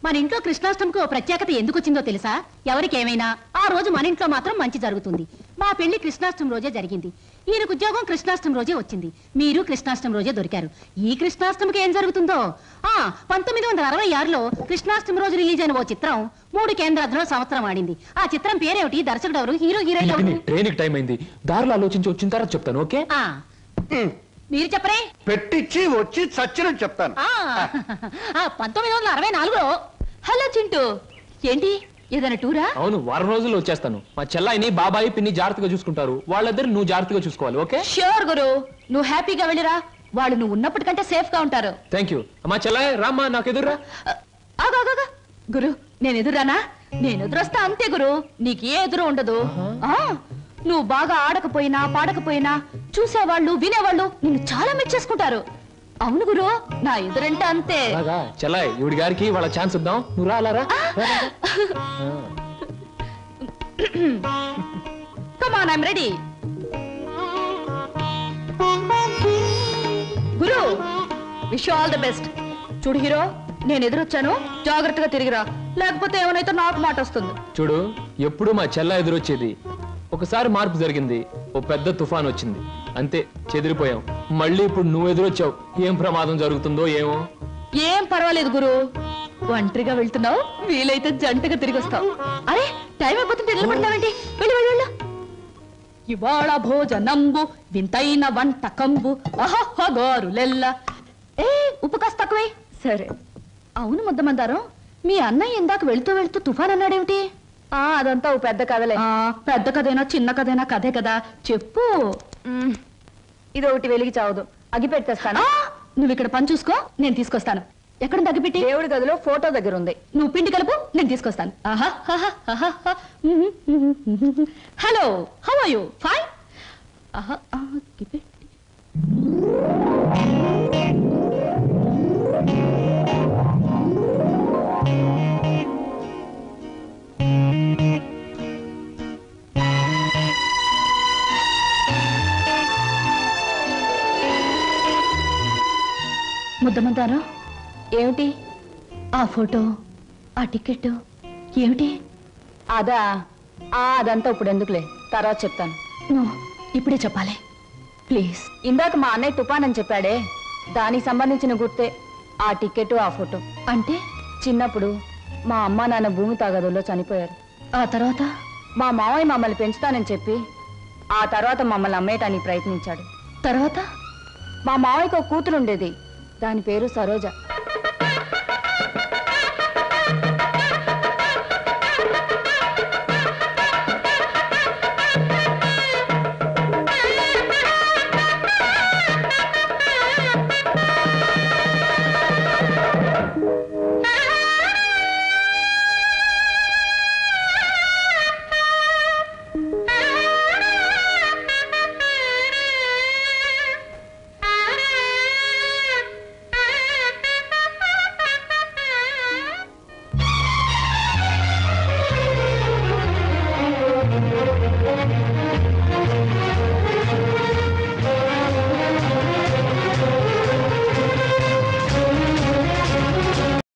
మన ఇంట్లో కృష్ణాష్టమికి ఓ ప్రత్యేకత ఎందుకు వచ్చిందో తెలుసా ఎవరికేమైనా ఆ రోజు మన ఇంట్లో మాత్రం మంచి జరుగుతుంది మా పెళ్లి కృష్ణాష్టమి రోజే జరిగింది ఈయనకు ఉద్యోగం కృష్ణాష్టమి రోజే వచ్చింది మీరు కృష్ణాష్టమి రోజే దొరికారు ఈ కృష్ణాష్టమికి ఏం జరుగుతుందో ఆ పంతొమ్మిది వందల అరవై ఆరులో కృష్ణాష్టమి రోజు రిలీజ్ అయిన ఓ చిత్రం మూడు కేంద్రాల్లో సంవత్సరం ఆడింది ఆ చిత్రం పేరేమిటి దర్శకుడు ఎవరు హీరో హీరోయిన్ ఎవరు ట్రైన్ టైం అయింది దారిలో ఆలోచించి వచ్చిన తర్వాత చెప్తాను ఓకే ఆ, మీరు చెప్పరే పెట్టించి వచ్చి చచ్చినట్టు చెప్తాను ఆ, ఆ, పంతొమ్మిది వందల అరవై నాలుగులో హలో చింటూ ఏంటి ఏదైనా టూరా అవును వారం రోజుల్లో వచ్చేస్తాను మా చెల్లాయిని బాబాయి పిన్ని జాగ్రత్తగా చూసుకుంటారు వాళ్ళిద్దరు నువ్వు జాగ్రత్తగా చూసుకోవాలి ఓకే ష్యూర్ గురు నువ్వు హ్యాపీగా వెళ్ళిరా వాళ్ళు నువ్వు ఉన్నప్పటికంటే సేఫ్ గా ఉంటారు థ్యాంక్ యూ మా చెల్లాయి రామ్మా నాకు ఎదురురా ఆగు, ఆగు, ఆగు. గురు నేను ఎదురానా నేను ఎదురొస్తా అంతే గురు నీకు ఏ ఎదురు ఉండదు ఆ నువ్వు బాగా ఆడకపోయినా పాడకపోయినా చూసేవాళ్ళు వినేవాళ్ళు నిన్ను చాలా మెచ్చేసుకుంటారు అవును గురు నా ఎదురంటే అంతే అలాగా చెల్లాయి ఇవిడి గారికి వాళ్ళ ఛాన్స్ ఇద్దాం నువ్వు రా అలా రా. రా, రా, రా. కమాన్ ఐమ్ రెడీ గురు విష్ ఆల్ ద బెస్ట్ చూడు హీరో నేను ఎదురొచ్చాను జాగ్రత్తగా తిరిగిరా లేకపోతే ఏమైనా నాకు మాట వస్తుంది చూడు ఎప్పుడు మా చెల్ల ఎదురొచ్చేది ఒకసారి మార్పు జరిగింది ఓ పెద్ద తుఫాన్ వచ్చింది అంతే చెదిరిపోయాం మళ్ళీ ఇప్పుడు నువ్వు ఎదురొచ్చావు ఏం ప్రమాదం జరుగుతుందో ఏమో ఏం పర్వాలేదు గురు ఒంటరిగా వెళ్తున్నావు వీలైతే జంటగా తిరిగి వస్తావు అరే టైం అయిపోతుంటే నిలబడతావేంటి వెళ్ళి వెళ్ళి వెళ్ళు ఇవాళ భోజనంబు వింతైన వంటకంబు అహహగోరులెల్ల ఏ ఉప్పు కాస్త తక్కువే సరే అవును ముద్దమందారం మీ అన్నయ్య ఇందాక వెళ్తూ వెళ్తూ తుఫాన్ అన్నాడేమిటి ఆ అదంతా ఓ పెద్ద కథలే ఆ, పెద్ద కథైనా చిన్న కథైనా కథే కదా చెప్పు మ్మ్. ఇది ఒకటి వెలిగి చావదు అగి పెట్టేస్తాను ఆ, నువ్వు ఇక్కడ పని చూసుకో నేను తీసుకొస్తాను ఎక్కడ తగ్గిపెట్టి దేవుడి గదిలో ఫోటో దగ్గర ఉంది నువ్వు పిండి కలుపు నేను తీసుకొస్తాను ఆహా, ఆహా, ఆహా, ఆహా. Hello how are you fine ఆహా, ఆ, గిపెట్టి. ముద్దమంతారా ఏమిటి ఆ ఫోటో ఆ టికెట్ ఏమిటి అదా ఆ అదంతా ఇప్పుడు ఎందుకులే తర్వాత చెప్తాను నువ్వు ఇప్పుడే చెప్పాలి ప్లీజ్ ఇందాక మా అన్నయ్య తుఫాన్ అని చెప్పాడే దానికి సంబంధించిన గుర్తే ఆ టికెట్ ఆ ఫోటో అంటే చిన్నప్పుడు మా అమ్మ నాన్న భూమి తాగదుల్లో చనిపోయారు ఆ తర్వాత మా మావయ్య మమ్మల్ని పెంచుతానని చెప్పి ఆ తర్వాత మమ్మల్ని అమ్మేయటానికి ప్రయత్నించాడు తర్వాత మా మావయ్యకు ఒక కూతురు ఉండేది దాని పేరు సరోజ